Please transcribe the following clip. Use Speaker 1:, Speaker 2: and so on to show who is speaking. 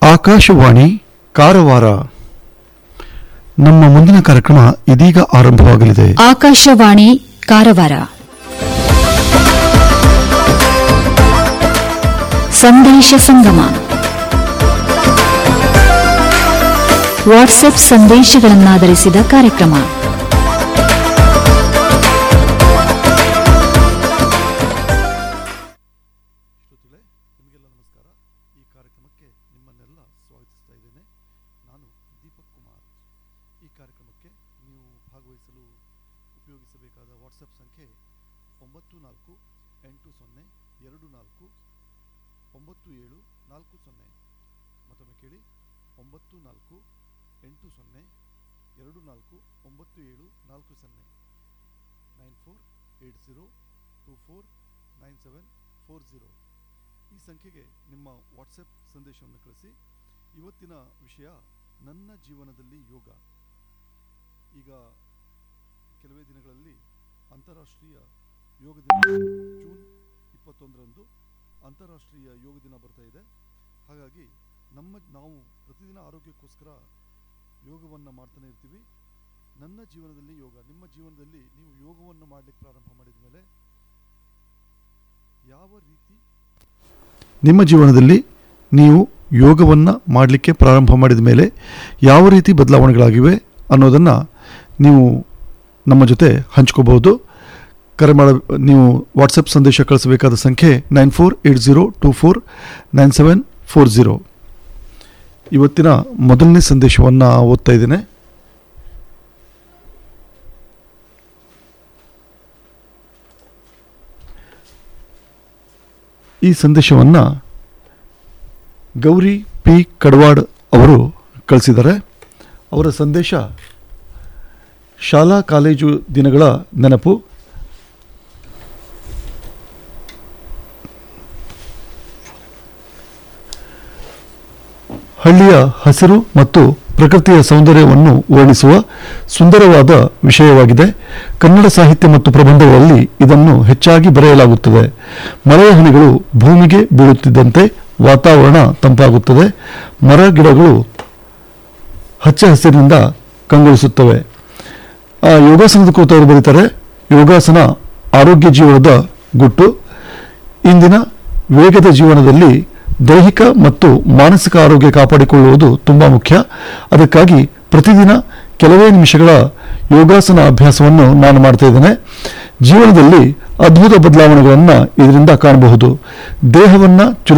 Speaker 1: ಆಕಾಶವಾಣಿ ಕಾರವಾರ ನಮ್ಮ ಮುಂದಿನ ಕಾರ್ಯಕ್ರಮ ಇದೀಗ ಆರಂಭವಾಗಲಿದೆ
Speaker 2: ಆಕಾಶವಾಣಿ ಕಾರವಾರ ಸಂದೇಶ ಸಂಗಮ ವಾಟ್ಸ್ಆಪ್ ಸಂದೇಶಗಳನ್ನಾಧರಿಸಿದ ಕಾರ್ಯಕ್ರಮ
Speaker 1: ಶ್ರೋತೃಗಳೇ ನಿಮಗೆಲ್ಲ ನಮಸ್ಕಾರ ಈ ಕಾರ್ಯಕ್ರಮಕ್ಕೆ ನಿಮ್ಮನ್ನೆಲ್ಲ ಸ್ವಾಗತಿಸ್ತಾ ಇದ್ದೇನೆ ನಾನು ದೀಪಕ್ ಕುಮಾರ್ ಈ ಕಾರ್ಯಕ್ರಮಕ್ಕೆ ನೀವು ಭಾಗವಹಿಸಲು ಉಪಯೋಗಿಸಬೇಕಾದ ವಾಟ್ಸಪ್ ಸಂಖ್ಯೆ ಒಂಬತ್ತು ನಾಲ್ಕು ಎಂಟು ಸೊನ್ನೆ ಎರಡು ನಾಲ್ಕು ಒಂಬತ್ತು ಏಳು ನಾಲ್ಕು ಸೊನ್ನೆ ಮತ್ತೊಮ್ಮೆ ಕೇಳಿ ಒಂಬತ್ತು ನಾಲ್ಕು ಎಂಟು ಸೊನ್ನೆ ಎರಡು ನಾಲ್ಕು ಒಂಬತ್ತು ಏಳು ನಾಲ್ಕು ಸೊನ್ನೆ nine four eight zero two four nine seven four zero ಈ ಸಂಖ್ಯೆಗೆ ನಿಮ್ಮ ವಾಟ್ಸಪ್ ಸಂದೇಶವನ್ನು ಕಳಿಸಿ ಇವತ್ತಿನ ವಿಷಯ ನನ್ನ ಜೀವನದಲ್ಲಿ ಯೋಗ ಈಗ ಕೆಲವೇ ದಿನಗಳಲ್ಲಿ ಅಂತಾರಾಷ್ಟ್ರೀಯ ಯೋಗ ದಿನ ಜೂನ್ ಇಪ್ಪತ್ತೊಂದರಂದು ಅಂತಾರಾಷ್ಟ್ರೀಯ ಯೋಗ ದಿನ ಬರ್ತಾ ಇದೆ ಹಾಗಾಗಿ ನಮ್ಮ ನಾವು ಪ್ರತಿದಿನ ಆರೋಗ್ಯಕ್ಕೋಸ್ಕರ ಯೋಗವನ್ನು ಮಾಡ್ತಾನೆ ಇರ್ತೀವಿ ನನ್ನ ಜೀವನದಲ್ಲಿ ಯೋಗ ನಿಮ್ಮ ಜೀವನದಲ್ಲಿ ನೀವು ಯೋಗವನ್ನು ಮಾಡಲಿಕ್ಕೆ ಪ್ರಾರಂಭ ಮಾಡಿದ ಮೇಲೆ ಯಾವ ರೀತಿ ನಿಮ್ಮ ಜೀವನದಲ್ಲಿ ನೀವು ಯೋಗವನ್ನು ಮಾಡಲಿಕ್ಕೆ ಪ್ರಾರಂಭ ಮಾಡಿದ ಮೇಲೆ ಯಾವ ರೀತಿ ಬದಲಾವಣೆಗಳಾಗಿವೆ ಅನ್ನೋದನ್ನು ನೀವು ನಮ್ಮ ಜೊತೆ ಹಂಚ್ಕೋಬಹುದು ಕರೆ ಮಾಡ ನೀವು ವಾಟ್ಸಪ್ ಸಂದೇಶ ಕಳಿಸಬೇಕಾದ ಸಂಖ್ಯೆ nine four eight zero two four nine seven four zero ಇವತ್ತಿನ ಮೊದಲನೇ ಸಂದೇಶವನ್ನು ಓದ್ತಾ ಇದ್ದೇನೆ ಈ ಸಂದೇಶವನ್ನು ಗೌರಿ ಪಿ ಕಡವಾಡ್ ಅವರು ಕಳಿಸಿದ್ದಾರೆ ಅವರ ಸಂದೇಶ ಶಾಲಾ ಕಾಲೇಜು ದಿನಗಳ ನೆನಪು ಹಳ್ಳಿಯ ಹಸಿರು ಮತ್ತು ಪ್ರಕೃತಿಯ ಸೌಂದರ್ಯವನ್ನು ವರ್ಣಿಸುವ ಸುಂದರವಾದ ವಿಷಯವಾಗಿದೆ ಕನ್ನಡ ಸಾಹಿತ್ಯ ಮತ್ತು ಪ್ರಬಂಧಗಳಲ್ಲಿ ಇದನ್ನು ಹೆಚ್ಚಾಗಿ ಬರೆಯಲಾಗುತ್ತದೆ ಮಳೆಯ ಹನಿಗಳು ಭೂಮಿಗೆ ಬೀಳುತ್ತಿದ್ದಂತೆ ವಾತಾವರಣ ತಂಪಾಗುತ್ತದೆ ಮರ ಗಿಡಗಳು ಹಚ್ಚ ಹಸಿರಿನಿಂದ ಕಂಗೊಳಿಸುತ್ತವೆ ಆ ಯೋಗಾಸನದ ಕುರಿತು ಅವರು ಬರೀತಾರೆ ಯೋಗಾಸನ ಆರೋಗ್ಯ ಜೀವನದ ಗುಟ್ಟು ಇಂದಿನ ವೇಗದ ಜೀವನದಲ್ಲಿ ದೈಹಿಕ ಮತ್ತು ಮಾನಸಿಕ ಆರೋಗ್ಯ ಕಾಪಾಡಿಕೊಳ್ಳುವುದು ತುಂಬ ಮುಖ್ಯ ಅದಕ್ಕಾಗಿ ಪ್ರತಿದಿನ ಕೆಲವೇ ನಿಮಿಷಗಳ ಯೋಗಾಸನ ಅಭ್ಯಾಸವನ್ನು ನಾನು ಮಾಡ್ತಾ ಇದ್ದೇನೆ ಜೀವನದಲ್ಲಿ ಅದ್ಭುತ ಬದಲಾವಣೆಗಳನ್ನು ಇದರಿಂದ ಕಾಣಬಹುದು ದೇಹವನ್ನು ಚುರು